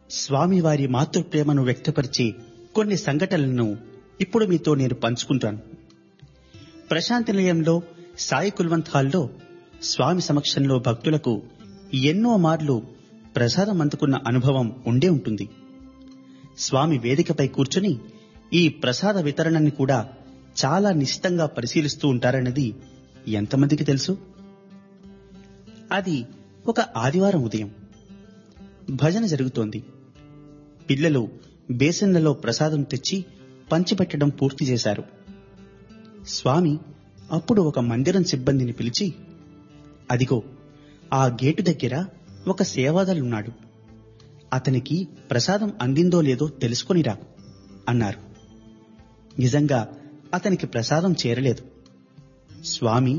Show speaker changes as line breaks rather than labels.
స్వామివారి మాతృప్రేమను వ్యక్తపరిచే కొన్ని సంఘటనలను ఇప్పుడు మీతో నేను పంచుకుంటాను ప్రశాంతి నిలయంలో సాయి కుల్వంత్ హాల్లో స్వామి సమక్షంలో భక్తులకు ఎన్నో మార్లు ప్రసాదం అందుకున్న అనుభవం ఉండే ఉంటుంది స్వామి వేదికపై కూర్చుని ఈ ప్రసాద వితరణని కూడా చాలా నిశ్చితంగా పరిశీలిస్తూ ఉంటారన్నది ఎంతమందికి తెలుసు అది ఒక ఆదివారం ఉదయం భజన జరుగుతోంది పిల్లలు బేసన్లలో ప్రసాదం తెచ్చి పంచిపెట్టడం పూర్తి చేశారు స్వామి అప్పుడు ఒక మందిరం సిబ్బందిని పిలిచి అదిగో ఆ గేటు దగ్గర ఒక సేవాదలున్నాడు అతనికి ప్రసాదం అందిందో లేదో తెలుసుకొనిరా అన్నారు నిజంగా అతనికి ప్రసాదం చేరలేదు స్వామి